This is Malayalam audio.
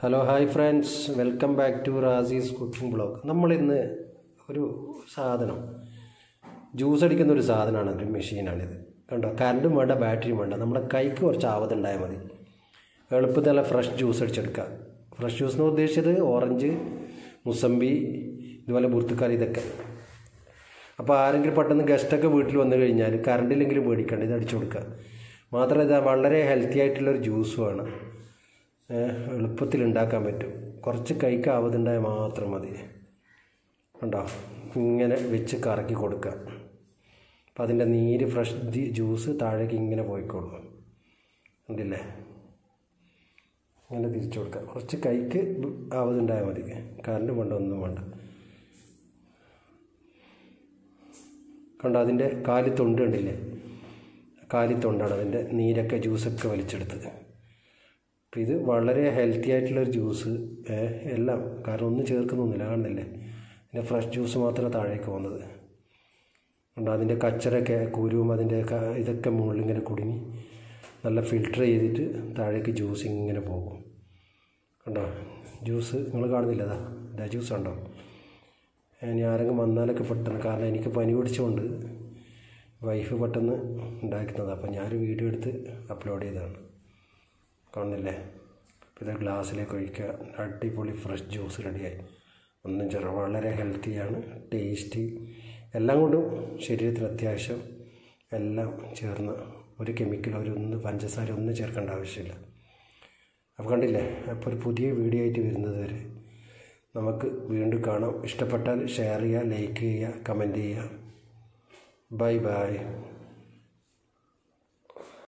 hello hi friends welcome back to Razi's cooking blog നമ്മളിന്ന് ഒരു സാധനം ജ്യൂസ് അടിക്കുന്ന ഒരു സാധനമാണ് ഒരു മെഷീനാണിത് കണ്ടോ കറണ്ടും വേണ്ട ബാറ്ററിയും വേണ്ട നമ്മുടെ കൈക്ക് കുറച്ച് ആവതുണ്ടായാൽ മതി എളുപ്പത്തിൽ നല്ല ഫ്രഷ് ജ്യൂസ് അടിച്ചെടുക്കുക ഫ്രഷ് ജ്യൂസ് എന്ന് ഉദ്ദേശിച്ചത് ഓറഞ്ച് മുസമ്പി ഇതുപോലെ ബുർത്തുക്കാൽ ഇതൊക്കെ അപ്പോൾ ആരെങ്കിലും പെട്ടെന്ന് ഗസ്റ്റൊക്കെ വീട്ടിൽ വന്നു കഴിഞ്ഞാൽ കറണ്ടില്ലെങ്കിലും പേടിക്കണ്ട ഇത് അടിച്ചു കൊടുക്കുക മാത്രമല്ല ഇത് വളരെ ഹെൽത്തി ആയിട്ടുള്ളൊരു ജ്യൂസുമാണ് എളുപ്പത്തിൽ ഉണ്ടാക്കാൻ പറ്റും കുറച്ച് കൈക്ക് ആവതുണ്ടായാൽ മാത്രം മതി കണ്ടോ ഇങ്ങനെ വെച്ച് കറക്കി കൊടുക്കുക അപ്പം അതിൻ്റെ നീര് ഫ്രഷ് ജ്യൂസ് താഴേക്ക് ഇങ്ങനെ പോയിക്കോളും കണ്ടില്ലേ ഇങ്ങനെ തിരിച്ചു കൊടുക്കുക കുറച്ച് കൈക്ക് ആവതുണ്ടായാൽ മതി കറണ്ട് വേണ്ട ഒന്നും വേണ്ട കണ്ടോ അതിൻ്റെ കാലിത്തൊണ്ട് കണ്ടില്ലേ കാലിത്തൊണ്ടാണ് അതിൻ്റെ നീരൊക്കെ ജ്യൂസൊക്കെ വലിച്ചെടുത്തത് അപ്പോൾ ഇത് വളരെ ഹെൽത്തി ആയിട്ടുള്ളൊരു ജ്യൂസ് എല്ലാം കാരണം ഒന്നും ചേർക്കുന്നൊന്നുമില്ല കാണുന്നില്ലേ അതിൻ്റെ ഫ്രഷ് ജ്യൂസ് മാത്രമേ താഴേക്ക് പോകുന്നത് ഉണ്ട് അതിൻ്റെ കച്ചറൊക്കെ കുരുവും അതിൻ്റെ ഇതൊക്കെ മുകളിൽ ഇങ്ങനെ കുടുങ്ങി നല്ല ഫിൽട്ടർ ചെയ്തിട്ട് താഴേക്ക് ജ്യൂസ് ഇങ്ങനെ പോകും കണ്ടോ ജ്യൂസ് നിങ്ങൾ കാണുന്നില്ല അതാ ഇതാ ജ്യൂസ് ഉണ്ടോ ഇനി ആരെങ്കിലും വന്നാലൊക്കെ പെട്ടെന്ന് കാരണം എനിക്ക് പനി പിടിച്ചുകൊണ്ട് വൈഫ് പെട്ടെന്ന് ഉണ്ടാക്കുന്നത് അപ്പോൾ ഞാനൊരു വീഡിയോ എടുത്ത് അപ്ലോഡ് ചെയ്തതാണ് കാണുന്നില്ലേ ഇത് ഗ്ലാസ്സിലേക്ക് ഒഴിക്കുക അടിപൊളി ഫ്രഷ് ജ്യൂസ് റെഡിയായി ഒന്നും ചെറു വളരെ ഹെൽത്തിയാണ് ടേസ്റ്റി എല്ലാം കൊണ്ടും ശരീരത്തിന് അത്യാവശ്യം എല്ലാം ചേർന്ന് ഒരു കെമിക്കൽ ഒരു ഒന്ന് പഞ്ചസാര ഒന്നും ചേർക്കേണ്ട ആവശ്യമില്ല അപ്പോൾ കണ്ടില്ലേ അപ്പോൾ ഒരു പുതിയ വീഡിയോ ആയിട്ട് വരുന്നത് വരെ നമുക്ക് വീണ്ടും കാണാം ഇഷ്ടപ്പെട്ടാൽ ഷെയർ ചെയ്യുക ലൈക്ക് ചെയ്യുക കമൻറ്റ് ചെയ്യുക ബൈ ബൈ